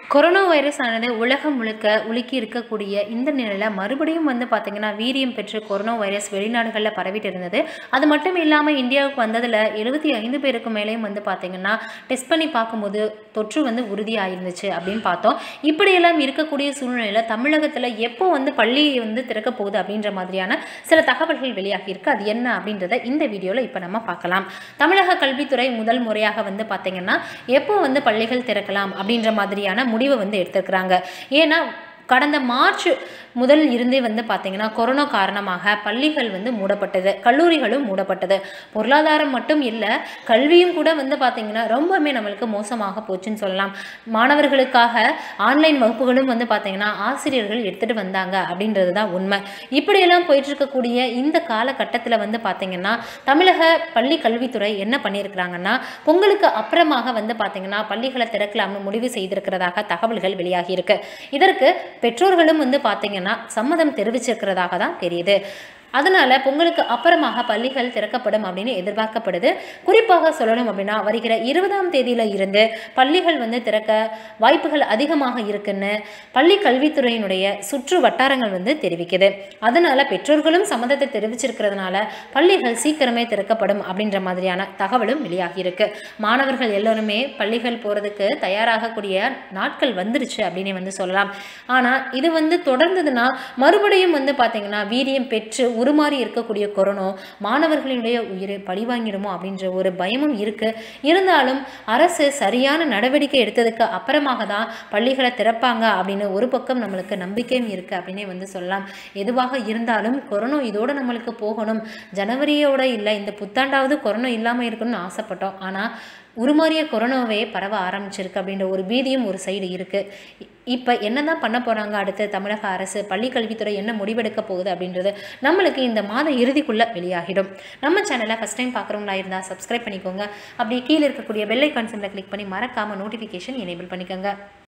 corona virus ஆனது உலகம் முழுக்க உலுக்கி இருக்கக்கூடிய இந்த நிலையில் மறுபடியும் வந்து பார்த்திங்கன்னா வீரியம் பெற்று கொரோனா வைரஸ் வெளிநாடுகளில் பரவிட்டு இருந்தது அது மட்டும் இல்லாமல் இந்தியாவுக்கு வந்ததில் எழுபத்தி ஐந்து பேருக்கு மேலேயும் வந்து பார்த்திங்கன்னா டெஸ்ட் பண்ணி பார்க்கும்போது தொற்று வந்து உறுதியாயிருந்துச்சு அப்படின்னு பார்த்தோம் இப்படியெல்லாம் இருக்கக்கூடிய சூழ்நிலையில் தமிழகத்தில் எப்போ வந்து பள்ளி வந்து திறக்க போகுது அப்படின்ற மாதிரியான சில தகவல்கள் வெளியாகி இருக்கு அது என்ன அப்படின்றத இந்த வீடியோவில் இப்போ நம்ம பார்க்கலாம் தமிழக கல்வித்துறை முதல் முறையாக வந்து பார்த்திங்கன்னா எப்போ வந்து பள்ளிகள் திறக்கலாம் அப்படின்ற மாதிரியான முடிவை வந்து எடுத்திருக்கிறாங்க ஏன்னா கடந்த மார்ச் முதல் இருந்தே வந்து பார்த்திங்கன்னா கொரோனா காரணமாக பள்ளிகள் வந்து மூடப்பட்டது கல்லூரிகளும் மூடப்பட்டது பொருளாதாரம் மட்டும் இல்லை கல்வியும் கூட வந்து பார்த்திங்கன்னா ரொம்பவுமே நம்மளுக்கு மோசமாக போச்சுன்னு சொல்லலாம் மாணவர்களுக்காக ஆன்லைன் வகுப்புகளும் வந்து பார்த்திங்கன்னா ஆசிரியர்கள் எடுத்துகிட்டு வந்தாங்க அப்படின்றது தான் உண்மை இப்படியெல்லாம் போயிட்டு இருக்கக்கூடிய இந்த காலகட்டத்தில் வந்து பார்த்திங்கன்னா தமிழக பள்ளி கல்வித்துறை என்ன பண்ணியிருக்கிறாங்கன்னா பொங்கலுக்கு அப்புறமாக வந்து பார்த்திங்கன்னா பள்ளிகளை திறக்கலாம்னு முடிவு செய்திருக்கிறதாக தகவல்கள் வெளியாகி இருக்கு இதற்கு பெற்றோர்களும் வந்து பார்த்தீங்கன்னா சம்மதம் தெரிவிச்சிருக்கிறதாக தான் தெரியுது அதனால பொங்கலுக்கு அப்புறமாக பள்ளிகள் திறக்கப்படும் அப்படின்னு எதிர்பார்க்கப்படுது குறிப்பாக சொல்லணும் அப்படின்னா வருகிற இருபதாம் தேதியில இருந்து பள்ளிகள் வந்து திறக்க வாய்ப்புகள் அதிகமாக இருக்குன்னு பள்ளி கல்வித்துறையினுடைய சுற்று வட்டாரங்கள் வந்து தெரிவிக்குது அதனால பெற்றோர்களும் சம்மதத்தை தெரிவிச்சிருக்கிறதுனால பள்ளிகள் சீக்கிரமே திறக்கப்படும் அப்படின்ற மாதிரியான தகவலும் வெளியாகி இருக்கு மாணவர்கள் எல்லோருமே பள்ளிகள் போறதுக்கு தயாராகக்கூடிய நாட்கள் வந்துருச்சு அப்படின்னு வந்து சொல்லலாம் ஆனா இது வந்து தொடர்ந்ததுன்னா மறுபடியும் வந்து பாத்தீங்கன்னா வீரியம் பெற்று உருமாறி இருக்கக்கூடிய கொரோனா மாணவர்களுடைய உயிரை பழிவாங்கிடுமோ அப்படின்ற ஒரு பயமும் இருக்கு இருந்தாலும் அரசு சரியான நடவடிக்கை எடுத்ததுக்கு அப்புறமாக தான் பள்ளிகளை திறப்பாங்க அப்படின்னு ஒரு பக்கம் நம்மளுக்கு நம்பிக்கையும் இருக்கு அப்படின்னே வந்து சொல்லலாம் எதுவாக இருந்தாலும் கொரோனா இதோட நம்மளுக்கு போகணும் ஜனவரியோட இல்லை இந்த புத்தாண்டாவது கொரோனா இல்லாமல் இருக்கணும்னு ஆசைப்பட்டோம் ஆனால் உருமாறிய கொரோனாவே பரவ ஆரம்பிச்சிருக்கு அப்படின்ற ஒரு பீதியும் ஒரு சைடு இருக்குது இப்போ என்ன தான் பண்ண போகிறாங்க அடுத்து தமிழக அரசு பள்ளி கல்வித்துறை என்ன முடிவெடுக்க போகுது அப்படின்றது நம்மளுக்கு இந்த மாத இறுதிக்குள்ளே வெளியாகிடும் நம்ம சேனலை ஃபஸ்ட் டைம் பார்க்குறவங்களா இருந்தால் சப்ஸ்கிரைப் பண்ணிக்கோங்க அப்படியே கீழே இருக்கக்கூடிய பெல் ஐக்கான் சிம்மில் கிளிக் பண்ணி மறக்காமல் நோட்டிஃபிகேஷன் எனேபிள் பண்ணிக்கோங்க